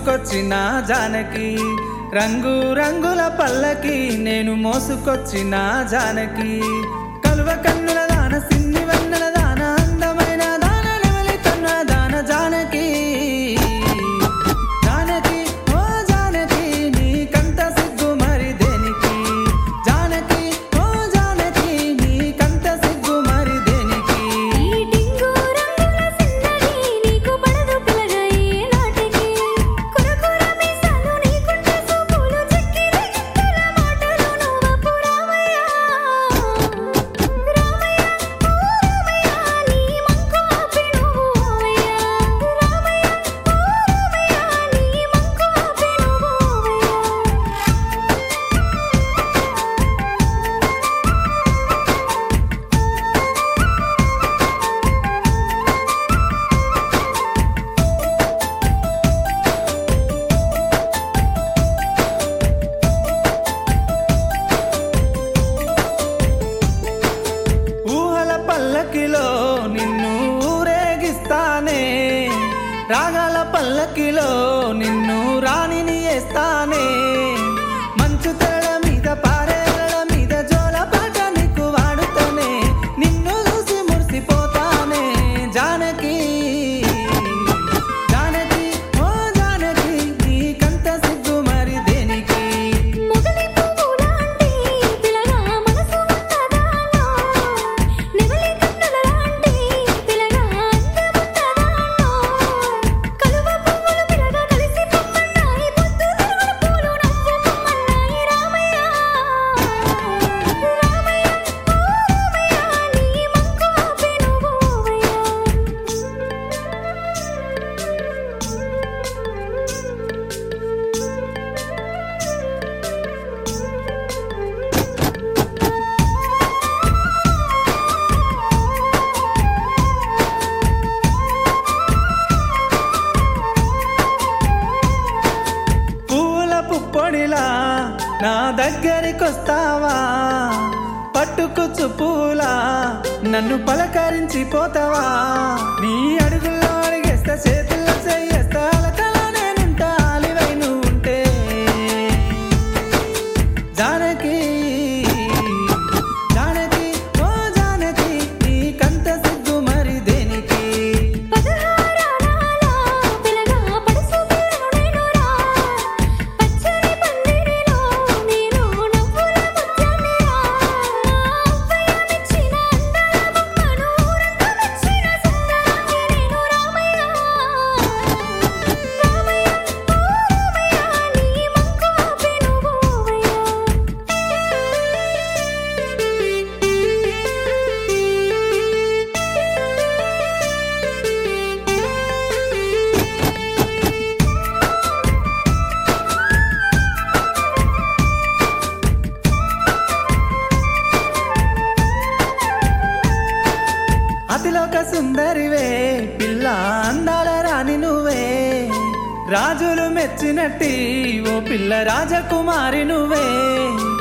మోసుకొచ్చిన జానకి రంగు రంగుల పల్లకి నేను మోసుకొచ్చిన జానకి కలువ కన్నుల దాన సిన్ని వన్నెల దాన అందమైన దాన నెమలి కన్న దాన జానకి జానకి ఓ జానకి నీ కంట సిగ్గు మరి దేనికి జానకి ఓ జానకి నీ కంట సిగ్గు మరి దేనికి ఈ డింగు రంగుల సిన్నది నీకు పడదు పిల్లగా ఏ నాటికి కురకుర మీసాలు నీకుంటే సూపులు చెక్కిరి గిత్తల మాటలు నువ్వపు రామయ్య రామయ్య ఓ రామయ్య నీ మంకు ఆపి నువ్వు ఓవయ్య రామయ్య ఓ రామయ్య నీ మంకు ఆపి నువ్వు ఓవయ్య ఊహల పల్లకిలో నిన్ను ఊరేగిస్తానే రాగాల పల్లకిలో నిన్ను రాణిని వేస్తానే మంచు తెరల మీద పారేల మీద జోల పాట నీకు వాడుతానే నిన్ను చూసి మురిసిపోతానే జానకి జానకి ఓ జానకి నీకంత సిగ్గు మరి దేనికి మొగలి పువ్వులాంటి పిల్లగా మనసు ఉన్నదానా నెమలి కన్నులలాంటి పిల్లగా అందమున్నదానా కలువ పువ్వులు పిల్లగా కలిసి పొమ్మన్నాయి పొద్దు తిరుగుడు పూలు నవ్వు పొమ్మన్నాయి రామయ్య రామయ్య ఓ రామయ్య నీ మంకు ఆపి నువ్వు పూల పుప్పొడిలా నా దగ్గరికొస్తావా పట్టుకుచ్చు పూలా నన్ను పలకరించి పోతావా నీ అడుగుల్లో అడిగేస్తా చేతుల్లో చెయ్యేస్తా అలకలా నేనుంటా అలివై నువ్వు ఉంటే జానకి జానకి ఓ జానకి నీకంత సిగ్గు మరి దేనికి పదహారాల పిల్లగా పడుసు పిల్లను నేనురా పచ్చని పందిరిలో నేను నవ్వుల ముత్యాన్నిరా అవ్వయ్య మెచ్చిన అందాల బొమ్మను ఊరంతా మెచ్చిన సుందరాంగి నేను రామయ్య రామయ్య ఓ రామయ్య నీ మంకు ఆపి నువ్వు అతిలోక సుందరివే పిల్ల అందాల రాణి నువ్వే రాజులు మెచ్చినట్టి ఓ పిల్ల రాజకుమారి నువ్వే